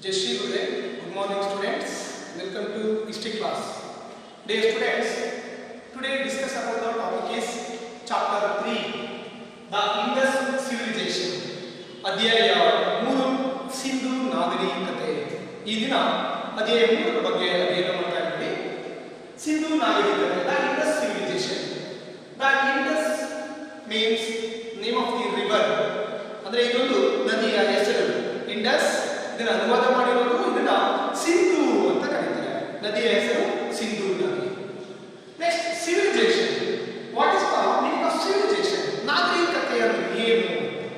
Jai Shri Gure. Good morning, students. Welcome to history class. Dear students, today discuss about the topic is chapter 3, the Indus Civilization. ಅಧ್ಯಾಯ ಮೂರು ಸಿಂಧು ನಾಗರಿಕತೆ ಈ ದಿನ ಅಧ್ಯಾಯ ಮೂರರ ಬಗ್ಗೆ ಅಧ್ಯಯನ ಮಾಡ್ತಾ ಇದ್ದೀವಿ ಸಿಂಧು ನಾಗರಿಕತೆ the Indus civilization the Indus means name of the river ಅಂದ್ರೆ ಇದೊಂದು ನದಿಯ ಹೆಸರು ಇಂಡಸ್ ಇದನ್ನ ಅನುವಾದ ಮಾಡಿರೋದು ಇದನ್ನ ಸಿಂಧು ಅಂತ ಕರೀತಾರೆ ನದಿಯ ಹೆಸರು ಸಿಂಧು ನದಿ next civilization what is the meaning of civilization ನಾಗರಿಕತೆ ಅಂದ್ರೆ ಏನು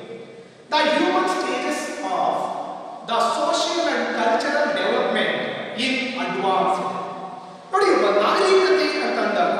the human stages of the social and cultural development in advance ನೋಡಿ ಒಬ್ಬ ನಾಗರಿಕತೆ ಅಂತ ಅಂದಾಗ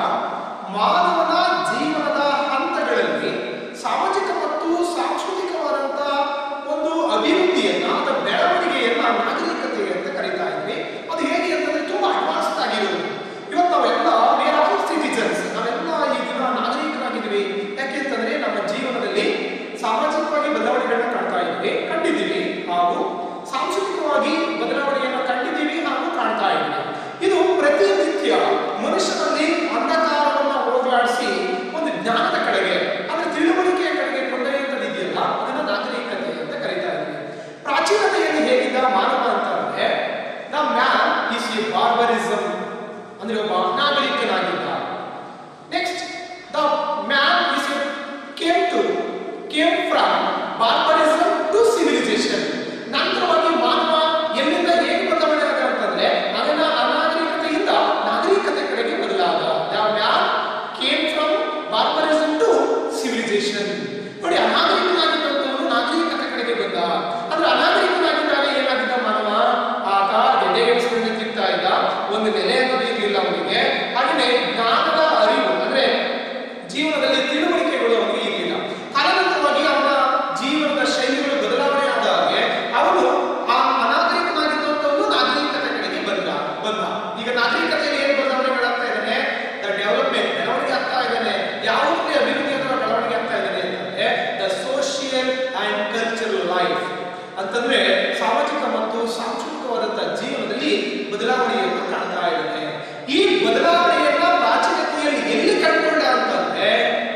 ಮಾನವನ ಜೀವನದ ಹಂತಗಳಲ್ಲಿ ಸಾಮಾಜಿಕ ಮತ್ತು ಸಾಂಸ್ಕೃತಿಕವಾದಂತಹ ಒಂದು ಅಭಿವೃದ್ಧಿಯನ್ನ ಅಥವಾ ಬೆಳವಣಿಗೆಯನ್ನ ನಾಗರಿಕತೆ ಅಂತ ಕರೀತಾ ಇದ್ವಿ ಅದು ಹೇಗೆ ಅಂತಂದ್ರೆ ತುಂಬಾ ಅಡ್ವಾನ್ಸ್ಡ್ ಆಗಿರೋದು ಇವತ್ತು ನಾವೆಲ್ಲ ವೇರ್ ಆಲ್ ಸಿಟಿಸನ್ಸ್ ನಾವೆಲ್ಲ ಈ ದಿನ ನಾಗರಿಕರಾಗಿದ್ದೀವಿ ಯಾಕೆಂತಂದ್ರೆ ನಮ್ಮ ಜೀವನದಲ್ಲಿ ಸಾಮಾಜಿಕವಾಗಿ ಬದಲಾವಣೆಗಳನ್ನ ಕಾಣ್ತಾ ಇದ್ದೀವಿ ಕಂಡಿದ್ದೀವಿ ಹಾಗೂ ಸಾಂಸ್ಕೃತಿಕವಾಗಿ ಬದಲಾವಣೆಯನ್ನು ಕಂಡಿದ್ದೀವಿ ಹಾಗೂ ಕಾಣ್ತಾ ಇದ್ದೀವಿ ಇದು ಪ್ರತಿನಿತ್ಯ ಮನುಷ್ಯನಲ್ಲಿ ಅಂಧಕಾರವನ್ನು ಹೋಗಲಾಡಿಸಿ ಒಂದು ಜ್ಞಾನದ ಕಡೆಗೆ ಅಂದ್ರೆ ತಿಳುವಳಿಕೆಯ ಕಡೆಗೆ ಕೊಂಡೊಯ್ಯುವಂಥದ್ದಿದೆಯಲ್ಲ ಅದನ್ನ ನಾಗರಿಕತೆ ಅಂತ ಕರೀತಾ ಇದ್ದೀವಿ ಪ್ರಾಚೀನತೆಯಲ್ಲಿ ಹೇಗಿದ್ದ ಮಾನವ ಅಂತಂದ್ರೆ the man is a barbarism ಅಂದ್ರೆ ಒಬ್ಬ ನಾಗರಿಕನಾಗಿದ್ದ next the man is came to came from barbarism to civilization ನಂತರವಾಗಿ ಮಾನವ ಎಲ್ಲಿಂದ ಹೇಗೆ ಬದಲಾವಣೆ ಆದ ಅಂತಂದ್ರೆ ಅದನ್ನ ಅನಾಗರಿಕತೆಯಿಂದ ನಾಗರಿಕತೆ ಕಡೆಗೆ ಬದಲಾದ the man came from barbarism to civilization ನೋಡಿ ಅನಾಗರಿಕನಾಗಿದ್ದಂಥವನು ನಾಗರಿಕತೆ ಕಡೆಗೆ ಬಂದ ಅಂದ್ರೆ ಅನಾಗರಿಕನಾಗಿದ್ದಾಗ ಏನಾಗಿದ್ದ ಮಾನವ ಆತ ಗೆಡ್ಡೆಗೆಡಿಸಿಕೊಂಡು ತಿಂತಾ ಇದ್ದ ಒಂದು ನೆಲೆ ಅನ್ನೋದು ಇರಲಿಲ್ಲ ಅವನಿಗೆ ಹಾಗೆಯೇ ಜ್ಞಾನದ ಅರಿವು ಅಂದ್ರೆ ಜೀವನದಲ್ಲಿ ತಿಳುವಳಿಕೆಗಳು ಅವನಿಗೆ ಇರಲಿಲ್ಲ ಕಾಲಾನಂತರವಾಗಿ ಅವನ ಜೀವನದ ಶೈಲಿಗಳು ಬದಲಾವಣೆ ಆದ ಹಾಗೆ ಅವನು ಆ ಅನಾಗರಿಕನಾಗಿದ್ದಂಥವನು ನಾಗರಿಕತೆ ಕಡೆಗೆ ಬಂದ ಬಂದ ಈಗ ನಾಗರಿಕತೆಯಲ್ಲಿ ಏನು ಬದಲಾವಣೆಗಳಾಗ್ತಾ ಇದ್ದಾನೆ ದ ಡೆವಲಪ್ಮೆಂಟ್ ಬೆಳವಣಿಗೆ ಆಗ್ತಾ ಇದ್ದಾನೆ ಯಾವುದೇ ಅಭಿವೃದ್ಧಿ ಅಥವಾ ಬೆಳವಣಿಗೆ ಆಗ್ತಾ ಇದ್ದಾನೆ ಅಂತಂದ್ರೆ the social and cultural life ಅಂತಂದ್ರೆ ಸಾಮಾಜಿಕ ಮತ್ತು ಸಾಂಸ್ಕೃತಿಕವಾದಂತಹ ಜೀವನದಲ್ಲಿ ಬದಲಾವಣೆಯನ್ನು ಕಾಣ್ತಾ ಇದ್ದಾನೆ ಈ ಬದಲಾವಣೆಯನ್ನ ಪ್ರಾಚೀನತೆಯಲ್ಲಿ ಎಲ್ಲಿ ಕಂಡುಕೊಂಡ ಅಂತಂದ್ರೆ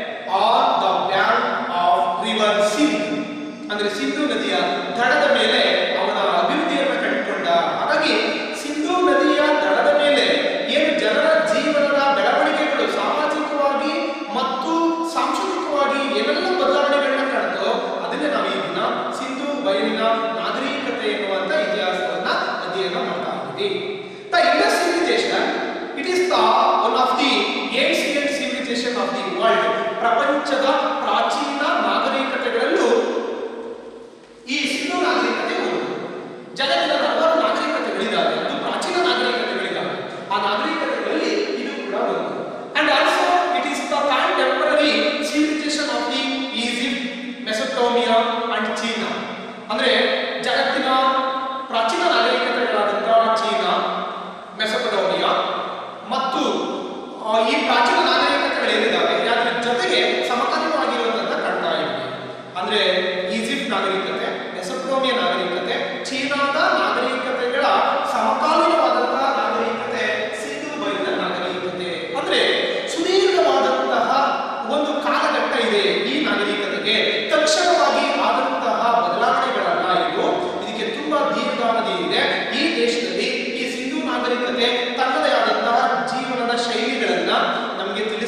on the bank of river Sindhu ಅಂದ್ರೆ ಸಿಂಧು ನದಿಯ ದಡದ ಮೇಲೆ ಅವನ ಅಭಿವೃದ್ಧಿಯನ್ನು ಕಂಡುಕೊಂಡ ಹಾಗಾಗಿ ಸಿಂಧು ನದಿಯ ದಡದ ಮೇಲೆ ಏನು ಜನರ ಜೀವನದ ಬೆಳವಣಿಗೆಗಳು ಸಾಮಾಜಿಕವಾಗಿ ಮತ್ತು ಸಾಂಸ್ಕೃತಿಕವಾಗಿ ಏನೆಲ್ಲ ಬದಲಾವಣೆಗಳನ್ನ ಕಾಣ್ತೋ ಅದನ್ನೇ ನಾವು ಈ ದಿನ ಸಿಂಧು ಬಯಲಿನ ನಾಗರಿಕತೆ ಎನ್ನುವಂತ ಇತಿಹಾಸವನ್ನ ಅಧ್ಯಯನ ಮಾಡ್ತಾ ಇದ್ದೀವಿ the Indus civilization it is the one of the ancient civilization of the world ಪ್ರಪಂಚದ ಪ್ರಾಚೀನ ನಾಗರಿಕತೆಗಳಲ್ಲೂ ಈ ಸಿಂಧು ನಾಗರಿಕತೆ ಒಂದು ಜಗತ್ತಿನ ಹಲವಾರು ನಾಗರಿಕತೆಗಳಿದ್ದಾವೆ ಅದು ಪ್ರಾಚೀನ ನಾಗರಿಕತೆಗಳಿದ್ದಾವೆ ಆ ನಾಗರಿಕತೆಗಳಲ್ಲಿ ಇದು ಕೂಡ ಒಂದು and also it is the temporary civilization of the Egypt Mesopotamia and China ಅಂದ್ರೆ ಜಗತ್ತಿನ ಪ್ರಾಚೀನ ನಾಗರಿಕತೆಗಳಾದಂತಹ ಚೀನಾ ಮೆಸೊಪಟೋಮಿಯಾ ಮತ್ತು ಆ, ಈ ಪ್ರಾಚೀನ ನಾಗರಿಕತೆಗಳು ಏನಿದಾವೆ ಅದರ ಜೊತೆಗೆ ಸಮಕಾಲೀನವಾಗಿರುವುದನ್ನ ಕಾಣ್ತಾ ಇದ್ದೀವಿ ಅಂದ್ರೆ ಈಜಿಪ್ಟ್ ನಾಗರಿಕತೆ ಮೆಸೊಪಟೋಮಿಯಾ ನಾಗರಿಕತೆ ಚೀನಾದ ನಾಗರಿಕತೆಗಳ ಸಮಕಾಲೀನವಾದಂತಹ ನಾಗರಿಕತೆ ಸಿಂಧು ಬಯಲಿನ ನಾಗರಿಕತೆ ಅಂದ್ರೆ ಸುದೀರ್ಘವಾದಂತಹ ಒಂದು ಕಾಲಘಟ್ಟ ಇದೆ ಈ ನಾಗರಿಕತೆಗೆ ತಕ್ಷಣವಾಗಿ ಆದಂತಹ ಬದಲಾವಣೆಗಳಲ್ಲ ಇದು ಇದಕ್ಕೆ ತುಂಬಾ ದೀರ್ಘಾವಧಿ ಇದೆ ಈ ದೇಶದಲ್ಲಿ ಈ ಸಿಂಧು ನಾಗರಿಕತೆ ತನ್ನದೇ ಆದಂತಹ ಜೀವನದ ಶೈಲಿಗಳನ್ನ ನಮಗೆ ತಿಳಿಸಿ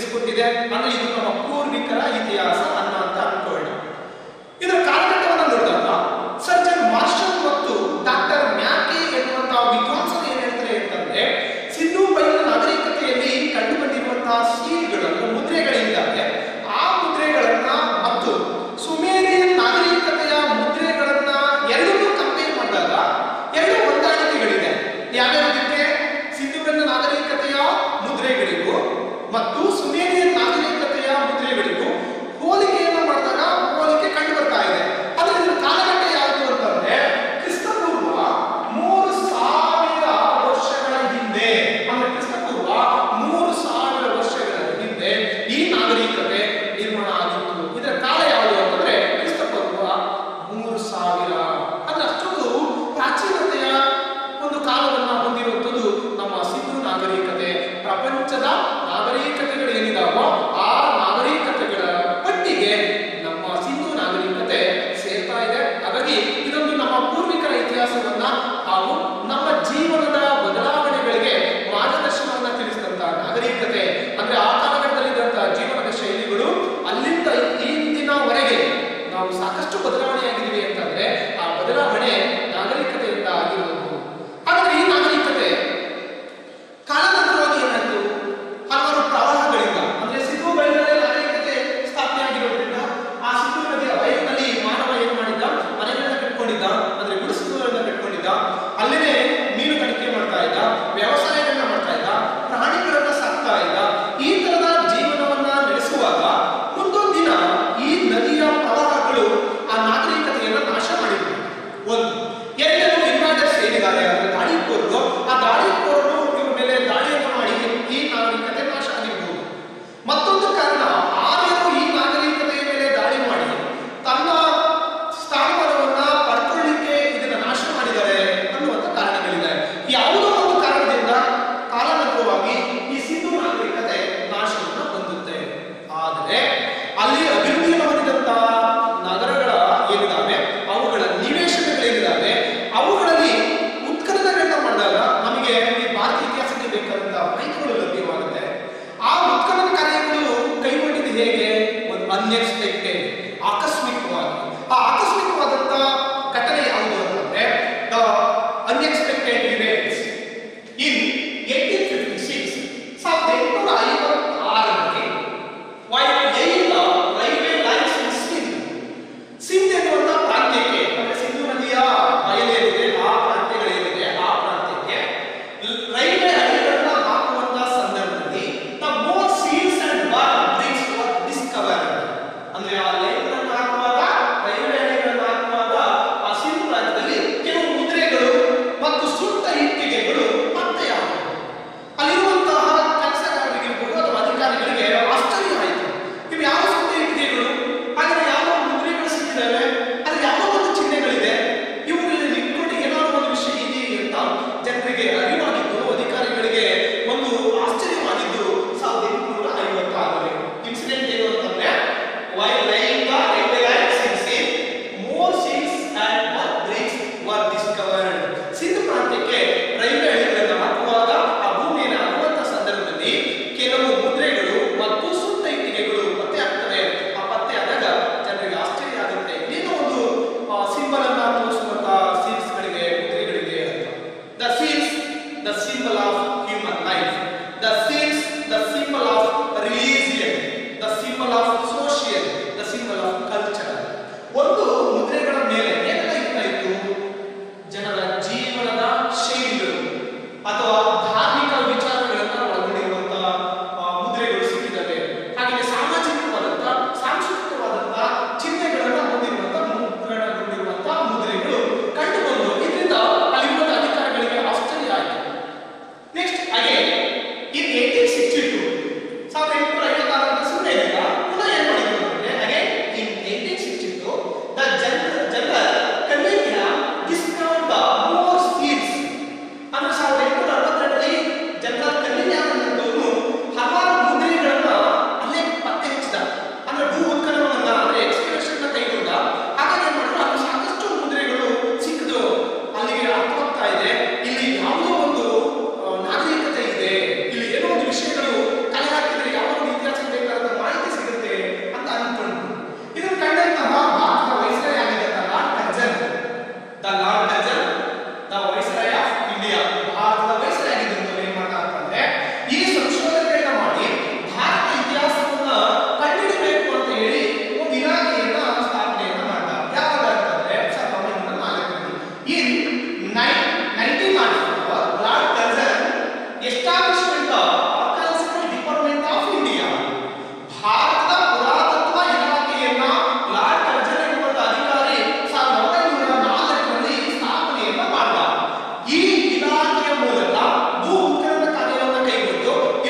ಪ್ರಪಂಚದ ನಾಗರಿಕತೆಗಳು ಏನಿದಾವೋ ಆ ನಾಗರಿಕತೆಗಳ ಪಟ್ಟಿಗೆ ನಮ್ಮ ಸಿಂಧು ನಾಗರಿಕತೆ ಸೇರ್ತಾ ಇದೆ ಹಾಗಾಗಿ ಇದೊಂದು ನಮ್ಮ ಪೂರ್ವಿಕರ ಇತಿಹಾಸವನ್ನ ಹಾಗೂ ನಮ್ಮ ಜೀವನದ ಬದಲಾವಣೆಗಳಿಗೆ ಮಾರ್ಗದರ್ಶನವನ್ನ ತಿಳಿಸಿದಂತ ನಾಗರಿಕತೆ ಅಂದ್ರೆ ಆ ಕಾಲಘಟ್ಟದಲ್ಲಿದ್ದಂತಹ ಜೀವನದ ಶೈಲಿಗಳು ಅಲ್ಲಿಂದ ಇಂದಿನವರೆಗೆ ನಾವು ಸಾಕಷ್ಟು ಬದಲಾವಣೆಯಾಗಿದ್ದೀವಿ ಅಂತಂದ್ರೆ ಆ ಬದಲಾವಣೆ ನಾಗರಿಕತೆಯಿಂದ ಆಗಿರಬಹುದು ಹಾಗಾದ್ರೆ ಈ ನಾಗರಿಕತೆ ಕಾಲಾನಂತರವಾಗಿ ಏನಾಯ್ತು ಹಲವಾರು ಪ್ರವಾಹಗಳಿಂದ ಅಂದ್ರೆ ಸಿಂಧೂ ಬಯಲಿನಲ್ಲಿ ನಾಗರಿಕತೆ ಸ್ಥಾಪನೆ ಆಗಿರೋದ್ರಿಂದ ಆ ಸಿಂಧೂ ನದಿಯ ಬಯಲಿನಲ್ಲಿ ಮಾನವ ಏನ್ ಮಾಡಿದ್ದ ಮನೆಗಳನ್ನ ಕಟ್ಕೊಂಡಿದ್ದ ಅಂದ್ರೆ ಗುಡಿಸಲುಗಳನ್ನ ಕಟ್ಕೊಂಡಿದ್ದ ಅಲ್ಲೇ ಮೀನು ತನಿಖೆ ಮಾಡ್ತಾ ಇದ್ದ ವ್ಯವಸಾಯಗಳನ್ನ ಮಾಡ್ತಾ ಇದ್ದ ಪ್ರಾಣಿಗಳನ್ನ ಸಾಕ್ತಾ ಇದ್ದ ಈ ತರದ ಜೀವನವನ್ನ ನಡೆಸುವಾಗ ಮುಂದೊಂದು ದಿನ ಈ ನದಿಯ ಪ್ರವಾಹಗಳು ಆ ನಾಗರಿಕತೆಯನ್ನ ನಾಶ ಮಾಡಿದ್ರು ಒಂದು ಎರಡನೇದು ಇನ್ವಾಡರ್ಸ್ ಏನಿದ್ದಾರೆ ಅಂದ್ರೆ ದಾಳಿಕೋರರು ಆ ದಾಳಿಕೋರರು ಇವ್ರ ಮೇಲೆ ದಾಳಿಯನ್ನು ಮಾಡಿ ಈ ನಾಗರಿಕತೆ ನಾಶ ಆಗಿರ್ಬೋದು ಮತ್ತೊಂದು ಕಾರಣ ಆರ್ಯರು ಈ ನಾಗರಿಕತೆಯ ಮೇಲೆ ದಾಳಿ ಮಾಡಿ ತನ್ನ ಸ್ಥಾನಮಾನವನ್ನ ಪಡ್ಕೊಳ್ಳಿಕ್ಕೆ ಇದನ್ನ ನಾಶ ಮಾಡಿದ್ದಾರೆ ಅನ್ನುವಂಥ ಕಾರಣಗಳಿದೆ ಯಾವುದೋ ಒಂದು ಕಾರಣದಿಂದ ಕಾಲಾನಂತರವಾಗಿ ಈ ಸಿಂಧು ನಾಗರಿಕತೆ ನಾಶವನ್ನು ಹೊಂದುತ್ತೆ ಆದರೆ ಅಲ್ಲಿ ಅಭಿವೃದ್ಧಿಯನ್ನು ಹೊಂದಿದಂತಹ ನಗರಗಳ ಏನಿದಾವೆ ಅವುಗಳ ನಿವೇಶನಗಳೇನಿದಾವೆ ಅವುಗಳಲ್ಲಿ ಉತ್ಖನನಗಳನ್ನ ಮಾಡಿದಾಗ ನಮಗೆ ಈ ಭಾರತೀಯ ಇತಿಹಾಸಕ್ಕೆ ಬೇಕಾದಂತಹ ಮಾಹಿತಿಗಳು ಲಭ್ಯವಾಗುತ್ತೆ ಆ ಉತ್ಖನನ ಕಾರ್ಯಗಳು ಕೈಗೊಂಡಿದ್ದು ಹೇಗೆ ಒಂದು ಅನ್ಎಕ್ಸ್ಪೆಕ್ಟೆಡ್ ಆಕಸ್ಮಿಕವಾಗಿ ಆ ಆಕಸ್ಮಿಕವಾದಂತ ಘಟನೆ ಯಾವುದು ಅಂತಂದ್ರೆ the unexpected events in eighteen fifty six ಸಾವಿರದ ಎಂಟುನೂರ ಐವತ್ತಾರರಲ್ಲಿ ವೈಲ್ ಏಯ್ದ railway lines in Sindh Sindh ಎನ್ನುವಂತ ಪ್ರಾಂತ್ಯಕ್ಕೆ ಅಂದ್ರೆ ಸಿಂಧು ನದಿಯ ಬಯಲೇನಿದೆ ಆ ಪ್ರಾಂತ್ಯಗಳೇನಿದೆ ಆ ಪ್ರಾಂತ್ಯಕ್ಕೆ ರೈಲ್ವೆ ಹಳಿಗಳನ್ನ ಹಾಕುವಂತ ಸಂದರ್ಭದಲ್ಲಿ the more seals and bar bridge were discovered ಅಂದ್ರೆ ಆ ಲೈನ್ಗಳನ್ನ ಹಾಕುವಾಗ ರೈಲ್ವೆ ಹಳಿಗಳನ್ನ ಹಾಕುವಾಗ ಆ ಸಿಂಧು ರಾಜ್ಯದಲ್ಲಿ ಕೆಲವು ಮುದ್ರೆಗಳು ಮತ್ತು ಸುಟ್ಟ ಇಟ್ಟಿಗೆಗಳು ಪತ್ತೆಯಾದವು ಅಲ್ಲಿರುವಂತಹ ಕೆಲಸಗಾರರಿಗಿರ್ಬೋದು ಅಥವಾ ಅಧಿಕಾರಿಗಳಿಗೆ ಆಶ್ಚರ್ಯ ಆಯಿತು ಇವು ಯಾವ ಸುತ್ತ ಇಟ್ಟಿಗೆಗಳು ಹಾಗಾದ್ರೆ ಯಾವ ಮುದ್ರೆಗಳು ಸಿಕ್ಕಿದ್ದಾವೆ ಅಲ್ಲಿ ಯಾವ ಒಂದು ಚಿಹ್ನೆಗಳಿದೆ ಇವುಗಳಲ್ಲಿ ಇಟ್ಕೊಂಡು ಏನಾದ್ರು ಒಂದು ವಿಷಯ ಇದೆ ಅಂತ ಜನರಿಗೆ ಅರಿವಾಗಿದ್ದು ಅಧಿಕಾರಿಗಳಿಗೆ ಒಂದು ಆಶ್ಚರ್ಯವಾಗಿದ್ದು ಸಾವಿರದ ಎಂಟುನೂರ ಐವತ್ತಾರರಲ್ಲಿ ಇನ್ಸಿಡೆಂಟ್ ಏನು ಅಂತಂದ್ರೆ while laying the railway lines in Sindh, more seals and one bridge were discovered. Sindhu ಪ್ರಾಂತ್ಯಕ್ಕೆ ರೈಲ್ವೆ ಹಳಿಗಳನ್ನು ಹಾಕುವಾಗ ಆ ಭೂಮಿಯನ್ನು ಹಾಕುವಂತ ಸಂದರ್ಭದಲ್ಲಿ ಕೆಲವು ಮುದ್ರೆಗಳು ಮತ್ತು ಸುತ್ತ ಇಟ್ಟಿಗೆಗಳು ಪತ್ತೆ ಆಗ್ತವೆ ಆ ಪತ್ತೆ ಆದಾಗ ಜನರಿಗೆ ಆಶ್ಚರ್ಯ ಆಗುತ್ತೆ ಏನೋ ಒಂದು ಸಿಂಬಲ್ ಅನ್ನ ತೋರಿಸುವಂತ ಸೀಲ್ಸ್ ಗಳಿಗೆ ಮುದ್ರೆಗಳಿಗೆ the seals the symbol of human life the seals the symbol of religion the symbol of social the symbol of culture ಒಂದು ಮುದ್ರೆಗಳ ಮೇಲೆ ಏನೆಲ್ಲ ಇರ್ತಾ ಇತ್ತು ಜನರ ಜೀವನದ ಶೈಲಿಗಳು ಅಥವಾ ಧಾರ್ಮಿಕ ವಿಚಾರಗಳನ್ನ ಒಳಗೊಂಡಿರುವಂತಹ ಆ, ಮುದ್ರೆಗಳು ಸಿಕ್ಕಿದ್ದಾವೆ ಹಾಗೆ ಸಾಮಾಜಿಕವಾದಂತ ಸಾಂಸ್ಕೃತಿಕವಾದಂತ ಚಿಹ್ನೆಗಳನ್ನ ಹೊಂದಿರುವಂತ ಮುದ್ರಣಗೊಂಡಿರುವಂತ ಮುದ್ರೆಗಳು ಕಂಡು ಬಂದು ಇದರಿಂದ ಅಲ್ಲಿರುವ ಅಧಿಕಾರಿಗಳಿಗೆ ಆಶ್ಚರ್ಯ ಆಯಿತು ನೆಕ್ಸ್ಟ್ ಹಾಗೆ ಇನ್ ಏಟೀನ್ ಸಿಕ್ಸ್ಟಿ ಟು ಸಾವಿರದ ಎಂಟುನೂರ ಐವತ್ತಾರರ ಸುಮ್ಮನೆ ಇರಲಿಲ್ಲ ಪುನಃ ಏನ್ ಮಾಡಿದ್ರು ಅಂದ್ರೆ ಹಾಗೆ in eighteen sixty two the general general Cunningham discovered the more speeds ಅಂದ್ರೆ ಸಾವಿರದ ಎಂಟುನೂರ ಅರವತ್ತೆರಡರಲ್ಲಿ ಜನರಲ್ ಕನ್ವಿನ್ಯ ಅನ್ನೋದು ಹಲವಾರು ಮುದ್ರೆಗಳನ್ನ ಅಲ್ಲೇ ಪತ್ತೆ ಹಚ್ಚಿದ ಅಂದ್ರೆ ಭೂ ಉತ್ಖನನವನ್ನ ಅಂದ್ರೆ ಎಕ್ಸ್ಕವೇಷನ್ ಕೈಗೊಂಡ ಹಾಗಾಗಿ ಏನ್ ಮಾಡಿದ್ರು ಅಲ್ಲಿ ಸಾಕಷ್ಟು ಮುದ್ರೆಗಳು ಸಿಕ್ಕಿದ್ರು ಅಲ್ಲಿಗೆ ಅರ್ಥವಾಗ್ತಾ ಇದೆ ಇಲ್ಲಿ ಯಾವುದೋ ಒಂದು ಆ, ನಾಗರಿಕತೆ ಇದೆ ಇಲ್ಲಿ ಏನೋ ಒಂದು ವಿಷಯಗಳು ಕಲೆ ಹಾಕಿದ್ರೆ ಯಾವ ಒಂದು ಇತಿಹಾಸ ಬೇಕಾದ ಮಾಹಿತಿ ಸಿಗುತ್ತೆ ಅಂತ ಅನ್ಕೊಂಡ್ರು ಇದನ್ನು ಕಂಡಂತಹ ಭಾರತದ ವೈಸ್ರಾಯ್ ಆಗಿದ್ದಂತ lord Curzon the lord Curzon the viceroy of India ಭಾರತದ ವೈಸ್ರಾಯ್ ಆಗಿದ್ದಂತ ಏನ್ ಮಾಡ್ತಾ ಅಂತಂದ್ರೆ ಈ ಸಂಶೋಧನೆಗಳನ್ನ ಮಾಡಿ ಭಾರತ ಇತಿಹಾಸವನ್ನ ಕಂಡುಹಿಡಿಬೇಕು ಅಂತ ಹೇಳಿ ಒಂದು ಇಲಾಖೆಯನ್ನ ಸ್ಥಾಪನೆಯನ್ನ ಮಾಡ್ದ ಯಾವಾಗ ಅಂತಂದ್ರೆ ಸಾವಿರದ ಒಂಬೈನೂರ ನಾಲ್ಕರಲ್ಲಿ in nineteen nought four lord Curzon establishment archaeological department of India ಭಾರತದ ಪುರಾತತ್ವ ಇಲಾಖೆಯನ್ನ ಲಾರ್ಡ್ ಕರ್ಜನ್ ಎನ್ನುವಂತ ಅಧಿಕಾರಿ ಸಾವಿರದ ಒಂಬೈನೂರ ನಾಲ್ಕರಲ್ಲಿ ಸ್ಥಾಪನೆಯನ್ನ ಮಾಡಿದ ಈ ಇಲಾಖೆಯ ಮೂಲಕ ಭೂ ಉತ್ಖನನ ಕಾರ್ಯವನ್ನು ಕೈಗೊಂಡು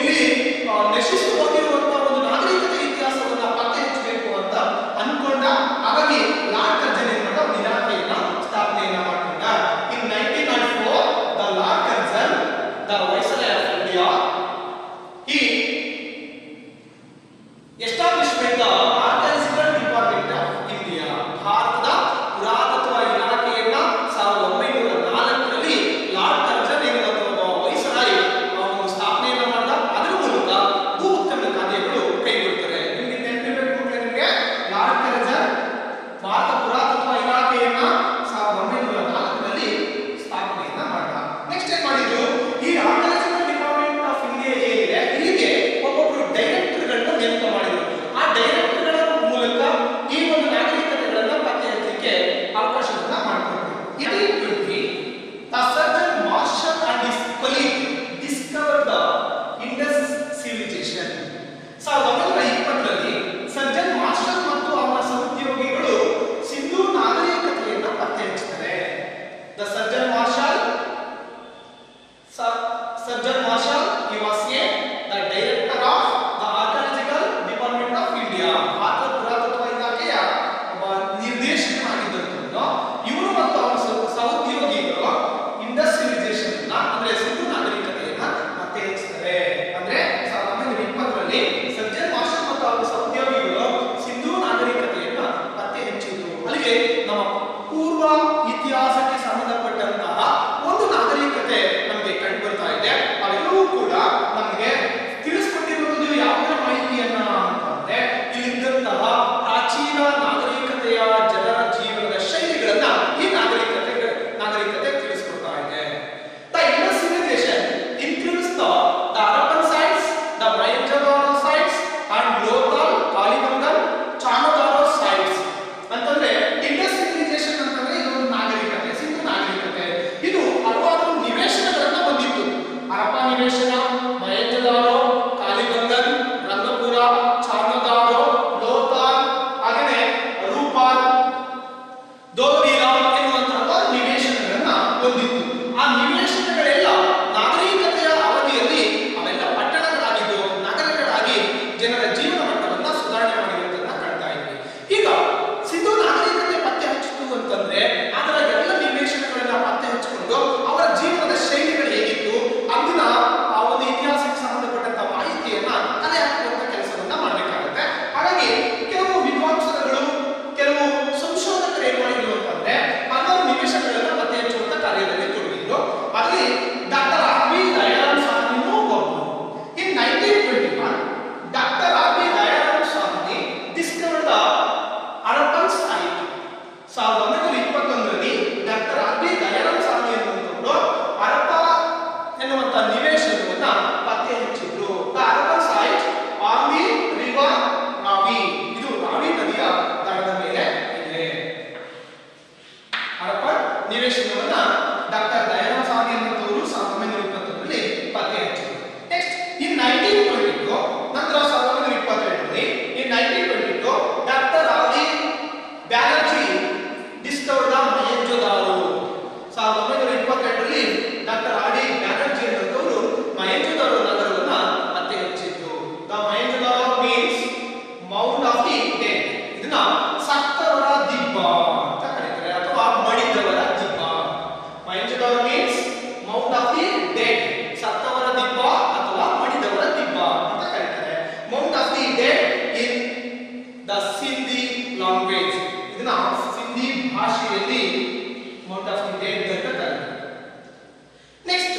ನೈನ್ಟೀನ್ ಟ್ವೆಂಟಿ ಟು ನಂತರ ಸಾವಿರದ ಒಂಬೈನೂರ ಇಪ್ಪತ್ತೆರಡರಲ್ಲಿ in nineteen twenty two doctor Ali Banerjee discovered the Mohenjodaro ಸಾವಿರದ ಒಂಬೈನೂರ ಇಪ್ಪತ್ತೆರಡರಲ್ಲಿ ಡಾಕ್ಟರ್ ಆರ್ ಡಿ ಬ್ಯಾನರ್ಜಿ ಅನ್ನೋದವರು ಮಹೇಂಜೋದಾರೋ ನಗರವನ್ನ ಪತ್ತೆ ಹಚ್ಚಿದ್ದು the Mohenjodaro means mount of the dead ಇದನ್ನ ಸತ್ತವರ ದಿಬ್ಬ ಅಂತ ಕರೀತಾರೆ ಅಥವಾ ಮಡಿದವರ ದಿಬ್ಬ Mohenjodaro means mount of the dead ಸತ್ತವರ ದಿಬ್ಬ ಅಥವಾ ಮಡಿದವರ ದಿಬ್ಬ ಅಂತ ಕರೀತಾರೆ mount of the dead in the Sindhi language ಇದನ್ನ ಸಿಂಧಿ ಭಾಷೆಯಲ್ಲಿ ಮೌಂಟ್ ಆಫ್ ದಿ ಡೆಡ್ ಅಂತ ಕರೀತಾರೆ next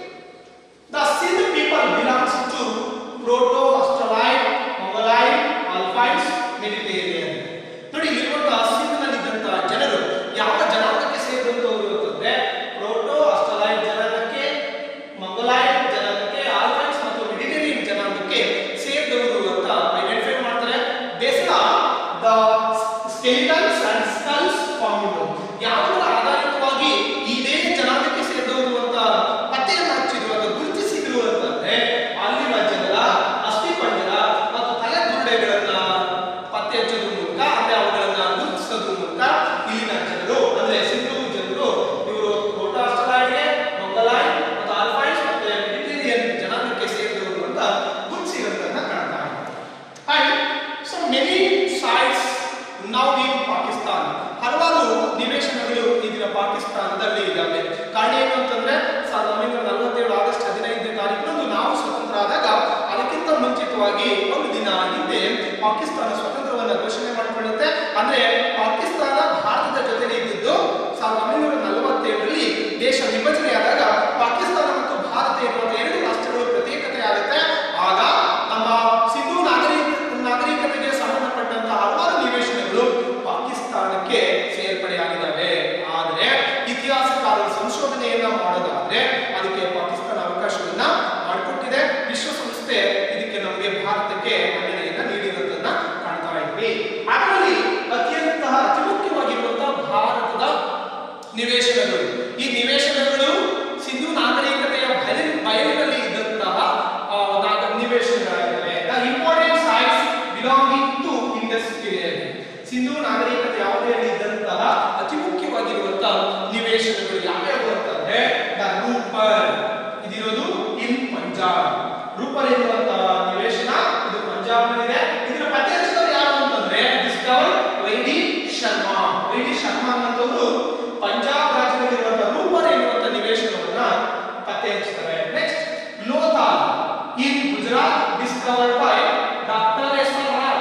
the Sindh people belongs to proto Australoid Mongoloid Alpines Mediterranean ನೋಡಿ ಇಲ್ಲಿರುವಂತಹ ಸಿಂಧ್ನಲ್ಲಿದ್ದಂತಹ ಜನರು ಯಾವ ಜನಾಂಗಕ್ಕೆ ಸೇರಿದಂತವರು ಅಂತಂದ್ರೆ ಪ್ರೋಟೋ ಆಸ್ಟ್ರಲಾಯ್ಡ್ ಜನಾಂಗಕ್ಕೆ ಮಂಗೋಲಾಯ್ಡ್ ಜನಾಂಗಕ್ಕೆ ಆಲ್ಫೈನ್ಸ್ ಮತ್ತು ಮೆಡಿಟೇರಿಯನ್ ಜನಾಂಗಕ್ಕೆ ಸೇರಿದವರು ಅಂತ ಐಡೆಂಟಿಫೈ ಮಾಡ್ತಾರೆ based the skeletons and skulls found ಯಾವುದರ ಆಧಾರಿತವಾಗಿ ಇದೇ ಜನಾಂಗಕ್ಕೆ ಸೇರಿದವರು ಅಂತ ಪತ್ತೆಯನ್ನು ಹಚ್ಚಿದ್ರು ಅಥವಾ ಗುರುತಿಸಿದ್ರು ಅಂತಂದ್ರೆ ಅಲ್ಲಿನ ಜನರ ಅಸ್ಥಿಪಂಜರ ಮತ್ತು ತಲೆಬುರುಡೆಗಳನ್ನ ಪತ್ತೆ ಹಚ್ಚೋದ್ರ ಮೂಲಕ ಅಂದ್ರೆ ಅವುಗಳನ್ನ ಗುರುತಿಸೋದ್ರ ಮೂಲಕ ಇಲ್ಲಿನ ಜನರು ಅಂದ್ರೆ ಸಿಂಧೂ ಜನರು ಇವರು ಪ್ರೋಟಾಸ್ಟಲಾಯ್ಡ್ಗೆ ಮಂಗಲಾಯ್ಡ್ ಮತ್ತು ಆಲ್ಫೈನ್ಸ್ ಮತ್ತು ಮೆಡಿಟೇರಿಯನ್ ಜನಾಂಗಕ್ಕೆ ಸೇರಿದವರು ಅಂತ ಗುರುತಿಸಿರೋದನ್ನ ಕಾಣ್ತಾ ಇದ್ದಾರೆ and so many sites now in Pakistan ಹಲವಾರು ನಿವೇಶನಗಳು ಈಗಿನ ಪಾಕಿಸ್ತಾನದಲ್ಲಿ ಇದ್ದಾವೆ ಕಾರಣ ಏನು ಅಂತಂದ್ರೆ ಸಾವಿರದ ಒಂಬೈನೂರ ನಲವತ್ತೇಳು ಆಗಸ್ಟ್ ಹದಿನೈದನೇ ತಾರೀಕಿನಂದು ನಾವು ಸ್ವತಂತ್ರ ಆದಾಗ ಅದಕ್ಕಿಂತ ಮುಂಚಿತವಾಗಿ ಒಂದು ದಿನ ಹಿಂದೆ ಪಾಕಿಸ್ತಾನ ಸ್ವತಂತ್ರವನ್ನ ಘೋಷಣೆ ಮಾಡಿಕೊಳ್ಳುತ್ತೆ ಅಂದ್ರೆ ಪಾಕಿಸ್ತಾನ ಭಾರತದ ಜೊತೆಗೆ ಇದ್ದಿದ್ದು ಸಾವಿರದ ಒಂಬೈನೂರ ನಲವತ್ತೇಳರಲ್ಲಿ ದೇಶ ವಿಭಜನೆಯಾದಾಗ ಪಾಕಿಸ್ತಾನ ಮತ್ತು ಭಾರತ ಎನ್ನುವಂತ ಎರಡು ರಾಷ್ಟ್ರಗಳು ಪ್ರತ್ಯೇಕತೆ ಆಗುತ್ತೆ ಆಗ ನಮ್ಮ ಸಿಂಧೂ ನಾಗರಿಕ ನಾಗರಿಕತೆಗೆ ಸಂಬಂಧಪಟ್ಟಂತಹ ಹಲವಾರು ನಿವೇಶನಗಳು ಪಾಕಿಸ್ತಾನಕ್ಕೆ ಸೇರ್ಪಡೆಯಾಗಿದ್ದಾವೆ ಆದರೆ ಇತಿಹಾಸಕಾರರು ಸಂಶೋಧನೆಯನ್ನ ಮಾಡೋದಾದ್ರೆ ಅದಕ್ಕೆ ಪಾಕಿಸ್ತಾನ ಅವಕಾಶವನ್ನ ಮಾಡಿಕೊಟ್ಟಿದೆ ವಿಶ್ವಸಂಸ್ಥೆ ಇದಕ್ಕೆ ನಮಗೆ ಭಾರತಕ್ಕೆ ಮನ್ನಣೆಯನ್ನ ನೀಡಿರೋದನ್ನ ಕಾಣ್ತಾ ಇದ್ವಿ ಅದರಲ್ಲಿ ಅತ್ಯಂತ ಅತಿ ಮುಖ್ಯವಾಗಿರುವಂತಹ ಭಾರತದ ನಿವೇಶನಗಳು ಈ ನಿವೇಶನಗಳು ಸಿಂಧು ನಾಗರಿಕತೆಯ ಬಯಲು ಬಯಲಿನಲ್ಲಿ ಇದ್ದಂತಹ ಆ, ನಾಗ- ನಿವೇಶನಗಳಾಗಿವೆ the important sites belonging to Indus period Sindhu ನಾಗರಿಕತೆ ಯಾವುದರಲ್ಲಿ ಇದ್ದಂತಹ ಅತಿ ಮುಖ್ಯವಾಗಿರುವಂತಹ ನಿವೇಶನಗಳು ಯಾವ್ಯಾವು ಅಂತಂದ್ರೆ ದ ರೂಪರ್ ಇದಿರೋದು ಇನ್ ಪಂಜಾಬ್ ರೂಪರ್ ಎನ್ನುವಂತಹ ನಿವೇಶನ ಇದು ಪಂಜಾಬ್ನಲ್ಲಿದೆ ಇದರ ಪತ್ತೆ ಹಚ್ಚಿದವರು ಯಾರು ಅಂತಂದ್ರೆ discover Y D Sharma Y D Sharma ಅನ್ನೋರು ಪಂಜಾಬ್ ರಾಜ್ಯದಲ್ಲಿರುವಂತಹ ರೂಪರ್ ಎನ್ನುವಂತಹ ನಿವೇಶನವನ್ನ ಪತ್ತೆ ಹಚ್ತಾರೆ next Lothal in Gujarat discovered by doctor S R Rao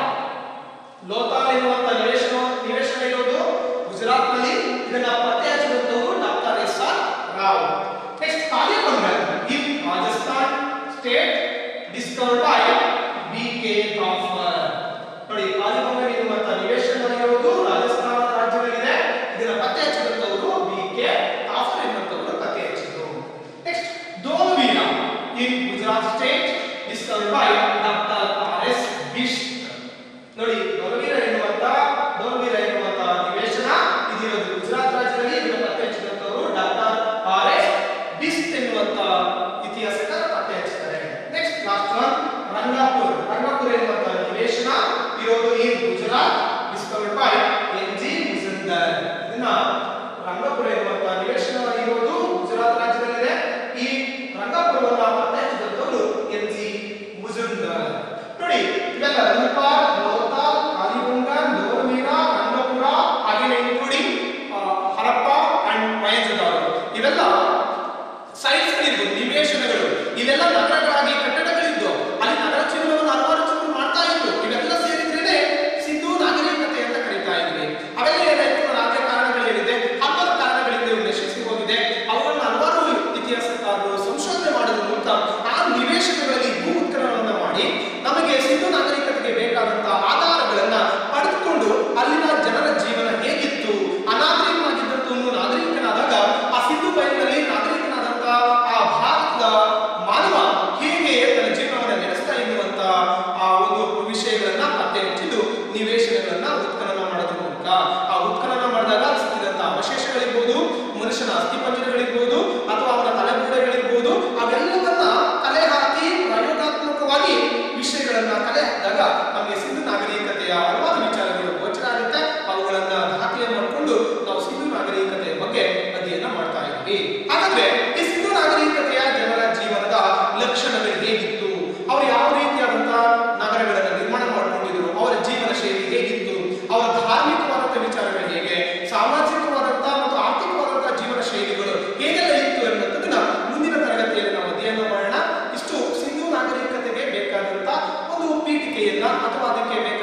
Lothal ಎನ್ನುವಂತ ನಿವೇಶನ ನಿವೇಶನ ಇರೋದು ಗುಜರಾತ್ ನಲ್ಲಿ ಇದನ್ನ ಪತ್ತೆ ಹಚ್ಚಿದಂತವರು doctor S R Rao next Kalibangan in Rajasthan state discovered by B K Thapar ನೋಡಿ ಕಾಲಿಬಂಗಲ್ ಎನ್ನುವಂತ ನಿವೇಶನ ಇರೋದು ರಾಜಸ್ಥಾನ ರಾಜ್ಯದಲ್ಲಿದೆ ಇದನ್ನ ಪತ್ತೆ ಹಚ್ಚಿದಂತವರು ಬಿ ಕೆ ಕಾಫರ್ ಎನ್ನುವಂತವರು ಪತ್ತೆ ಹಚ್ಚಿದ್ರು next Dholavira in Gujarat state discovered by doctor R S Bisht ನೋಡಿ ದೊಲವೀರ ಎನ್ನುವಂತ ದೋಲ್ವೀರ ಎನ್ನುವಂತ ನಿವೇಶನ ಇದಿರೋದು ಗುಜರಾತ್ ರಾಜ್ಯದಲ್ಲಿ ಇದನ್ನು ಪತ್ತೆ ಹಚ್ಚಿದಂತವರು ಡಾಕ್ಟರ್ ಆರ್ ಎಸ್ ಬಿಸ್ಟ್ ಎನ್ನುವಂತ ಇತಿಹಾಸಕಾರ ಪತ್ತೆ ಹಚ್ಚಿದ್ದಾರೆ next last one Rangapur Rangapura ಎನ್ನುವಂತ ನಿವೇಶನ ಇರೋದು ಈ Gujarat discovered by N G Majumdar ಇದನ್ನ ರಂಗಾಪುರ ಎನ್ನುವಂತ ನಿವೇಶನ ಇರೋದು ಗುಜರಾತ್ ರಾಜ್ಯದಲ್ಲಿದೆ ಈ ರಂಗಾಪುರವನ್ನ ಪತ್ತೆ ಹಚ್ಚಿದಂತವರು ಎನ್ ಜಿ ಮುಜುಂದರ್ ನೋಡಿ ಇವೆಲ್ಲ ರೂಪಾರ್ ಲೋತಾಲ್ ಕಾಲಿಬಂಗ ದೋರ್ಮೀರ ರಂಗಪುರ ಹಾಗೆ ಇನ್ಕ್ಲೂಡಿಂಗ್ ಹರಪ್ಪ ಅಂಡ್ ಮಹೇಂದ್ರದಾರು ಇವೆಲ್ಲ ಸೈಟ್ಸ್ಗಳಿದ್ದು ನಿವೇಶನಗಳು ಇವೆಲ್ಲ ನಗರಗಳಾಗಿ ಕಟ್ಟಡಗಳಿದ್ದು ಅಲ್ಲಿ ನಗರ ಚಿನ್ನವನ್ನು ಹಲವಾರು ಚಿನ್ನ ಮಾಡ್ತಾ ಇತ್ತು ಇವೆಲ್ಲ ಸೇರಿದ್ರೇನೆ ಸಿಂಧೂ ನಾಗರಿಕತೆ ಅಂತ ಕರೀತಾ ಇದ್ವಿ ಅವೆಲ್ಲ ಏನಾಯ್ತು ನಾಲ್ಕು ಕಾರಣಗಳೇನಿದೆ ಹಲವಾರು ಕಾರಣಗಳಿಂದ ಇವು ನಶಿಸಿ ಹೋಗಿದೆ ಅವುಗಳನ್ನ ಹಲವಾರು ಇತಿಹಾಸಕಾರರು ಸಂಶೋಧನೆ ಮಾಡೋದ್ರ ಮೂಲಕ ಆ ನಿವೇಶನಗಳಲ್ಲಿ ಭೂ ಉತ್ಖನನವನ್ನ ಮಾಡಿ ನಮಗೆ ಸಿಂಧು ನಾಗರಿಕತೆಗೆ ಬೇಕಾದಂತಹ ಆಧಾರಗಳನ್ನ ಪಡೆದುಕೊಂಡು ಅಲ್ಲಿನ ಜನರ ಜೀವನ ಹೇಗಿತ್ತು ಅನಾಗರಿಕನಾಗಿದ್ದಂತವನು ನಾಗರಿಕನಾದಾಗ ಆ ಸಿಂಧು ಬಯಲಿನಲ್ಲಿ ನಾಗರಿಕನಾದಂತಹ ಆ ಭಾರತದ ಮಾನವ ಹೇಗೆ ಅಥವಾ ಅದಕ್ಕೆ